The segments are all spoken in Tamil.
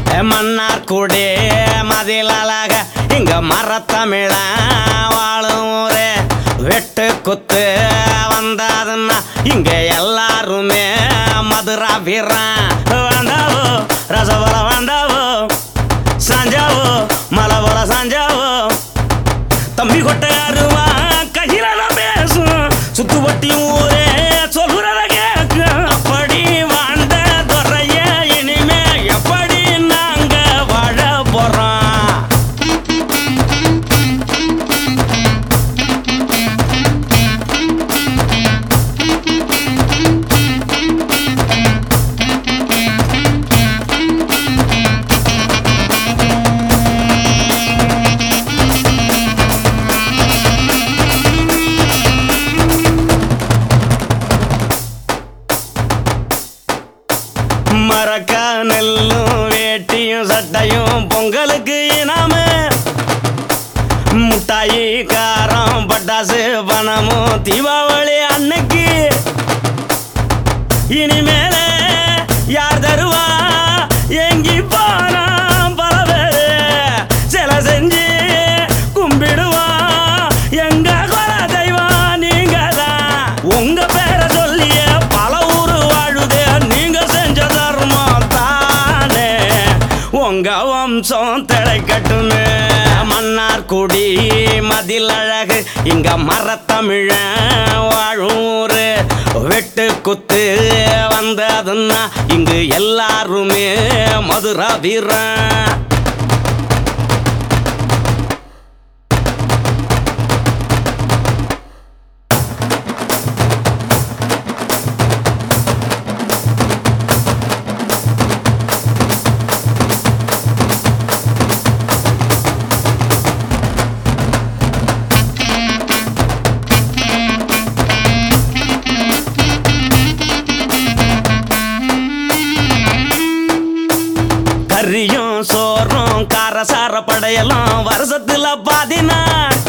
மன்னார் கூடே மதில் அழக இங்க மரத்தமிழ வாழும் ஊரே வெட்டு குத்து வந்தாதுன்னா இங்க எல்லாருமே மதுரா வீரன் வந்தாவோ ரசபல வந்தாவோ சாஞ்சாவோ மலபல சாஞ்சாவோ தம்பி கொட்டையாருவா கையில நான் பேசும் சுத்து வட்டி ஊரே சொல்லுறத கேட்கும் அப்படி வாழ்ந்த துறைய இனிமே எப்படி நாங்க வாழ போறோம் மரக்கா நெல்லும் வேட்டியும் சட்டையும் பொங்கலுக்கு இனாமு முட்டாயி காரம் பட்டாசு பணமும் தீபாவளி அன்னைக்கு இனிமேல யார் தருவா எங்கி போனா பல பேரு சில செஞ்சு கும்பிடுவா எங்க குல தெய்வம் நீங்க தான் உங்க பேரை சொல்லிய பல ஊரு வாழுதே நீங்க செஞ்ச தர்மம் தானே உங்க வம்சம் திளைக்கட்டுமே மன்னார் குடி மதில் அழகு இங்க மரத்தமிழ வாழூரு வெட்டு குத்து வந்ததுன்னா இங்கு எல்லாருமே மதுரா வீரன் கரியும் சோறும் காரசார படையெல்லாம் வருஷத்துல பாதினா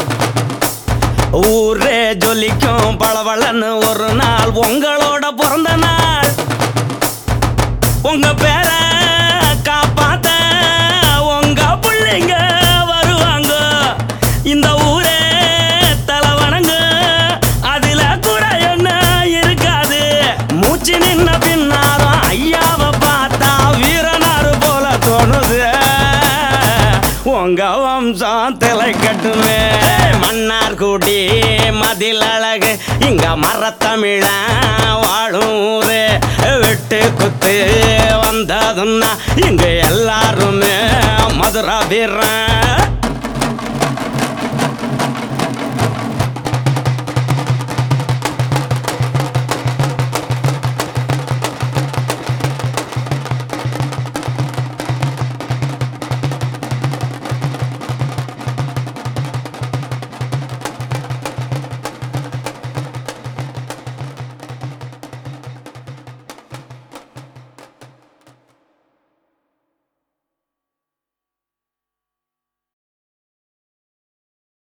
ஊரே ஜொலிக்கும் பளபளன்னு ஒரு நாள் உங்களோட பிறந்த நாள் உங்க பேரை காப்பாத்த உங்க பிள்ளைங்க வருவாங்க இந்த ஊரே தலைவணங்க அதுல கூட என்ன இருக்காது மூச்சு நின்ன பின்னாலும் ஐயாவை பார்த்தா வீரனாரு போல தோணுது உங்க வம்சம் தலை கட்டுமே மன்னார் கூடி மதில் அழகு இங்க மரத்தமிழ வாழும் ஊரு வெட்டு குத்து வந்ததுன்னா இங்க எல்லாருமே மதுரா வீரன்